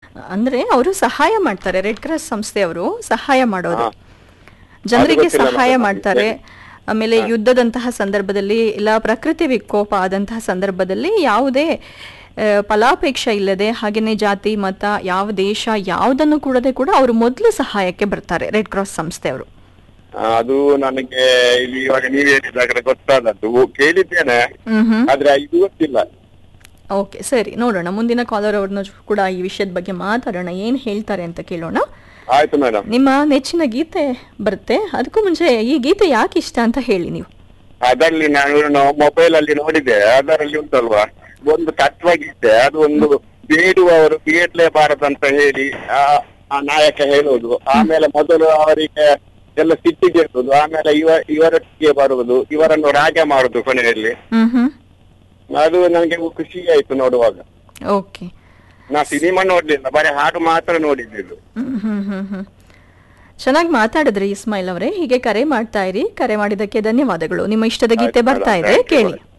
ಅಂದ್ರೆ ಅವರು ಸಹಾಯ ಮಾಡ್ತಾರೆ ರೆಡ್ ಕ್ರಾಸ್ ಸಂಸ್ಥೆಯವರು ಸಹಾಯ ಮಾಡೋದು ಹಾ. ಜನರಿಗೆ ಅದು ಗೊತ್ತಿಲ್ಲ ಸಹಾಯ madam, ಮಾಡ್ತಾರೆ ಆಮೇಲೆ ಯುದ್ಧದಂತಹ ಸಂದರ್ಭದಲ್ಲಿ ಇಲ್ಲ ಪ್ರಕೃತಿ ವಿಕೋಪ ಆದಂತಹ ಸಂದರ್ಭದಲ್ಲಿ ಯಾವುದೇ ಆ, ಫಲಾಪೇಕ್ಷೆ ಇಲ್ಲದೆ ಹಾಗೇನೆ ಜಾತಿ ಮತ ಯಾವ ದೇಶ ಯಾವುದನ್ನು ಕೂಡದೆ ಕೂಡ ಅವರು ಮೊದಲು ಸಹಾಯಕ್ಕೆ ಬರ್ತಾರೆ ರೆಡ್ ಕ್ರಾಸ್ ಸಂಸ್ಥೆಯವರು ಆ, ಅದು ನನಗೆ ಇಲ್ಲಿ ಇವಾಗ ನೀವು ಹೇಳಿದಾಗ ಗೊತ್ತಾದದ್ದು ಕೇಳಿದ್ದೇನೆ ಹ್ಮ್ ಹ್ಮ್ ಆದ್ರೆ ಇದು ಗೊತ್ತಿಲ್ಲ ಓಕೆ ಸರಿ ನೋಡೋಣ ಮುಂದಿನ ಕಾಲರ್ ಅವ್ರನ್ನ ಕೂಡ ಈ ವಿಷಯದ ಬಗ್ಗೆ ಮಾತಾಡೋಣ ಏನ್ ಹೇಳ್ತಾರೆ ಅಂತ ಕೇಳೋಣ ಆಯ್ತು ಮೇಡಮ್ ನಿಮ್ಮ ನೆಚ್ಚಿನ ಗೀತೆ ಬರುತ್ತೆ ಅದಕ್ಕೂ ಮುಂಚೆ ಈ ಗೀತೆ ಯಾಕೆ ಇಷ್ಟ ಅಂತ ಹೇಳಿ ನೀವು ಅದರಲ್ಲಿ ನಾನು ಮೊಬೈಲ್ ಅಲ್ಲಿ ನೋಡಿದೆ ಅದರಲ್ಲಿ ಉಂಟಲ್ವಾ ಒಂದು ತತ್ವಗೀತೆ ಅದು ಒಂದು ಬೇಡುವವರು ಬೇಡ್ಲೇಬಾರದು ಅಂತ ಹೇಳಿ ಆ ಆ ನಾಯಕ ಹೇಳುವುದು ಆಮೇಲೆ ಮೊದಲು ಅವರಿಗೆ ಎಲ್ಲ ಸಿಟ್ಟಿಗೆ ಇರುವುದು ಆಮೇಲೆ ಇವ ಇವರೊಟ್ಟಿಗೆ ಬರುವುದು ಇವರನ್ನು ರಾಜ ಮಾಡುದು ಕೊನೆಯಲ್ಲಿ ಹ್ಮ್ ಹ್ಮ್ ಅದು ನನಗೆ ಖುಷಿ ಆಯ್ತು ನೋಡುವಾಗ ಓಕೆ ನಾ ಸಿನಿಮಾ ನೋಡ್ಲಿಲ್ಲ ಬರೀ ಹಾಡು ಮಾತ್ರ ನೋಡಿದ್ದು ಹ್ಮ್ ಹ್ಮ್ ಹ್ಮ್ ಹ್ಮ್ ಚೆನ್ನಾಗಿ ಮಾತಾಡಿದ್ರಿ ಇಸ್ಮಾಯಿಲ್ ಅವರೇ ಹೀಗೆ ಕರೆ ಮಾಡ್ತಾ ಇರಿ ಕರೆ ಮಾಡಿದ್ದಕ್ಕೆ ಧನ್ಯವಾದಗಳು ನಿಮ್ಮ ಇಷ್ಟದ ಗೀತೆ ಆಯ್ತು ಬರ್ತಾ madam, ಇದೆ thank you ಕೇಳಿ madam.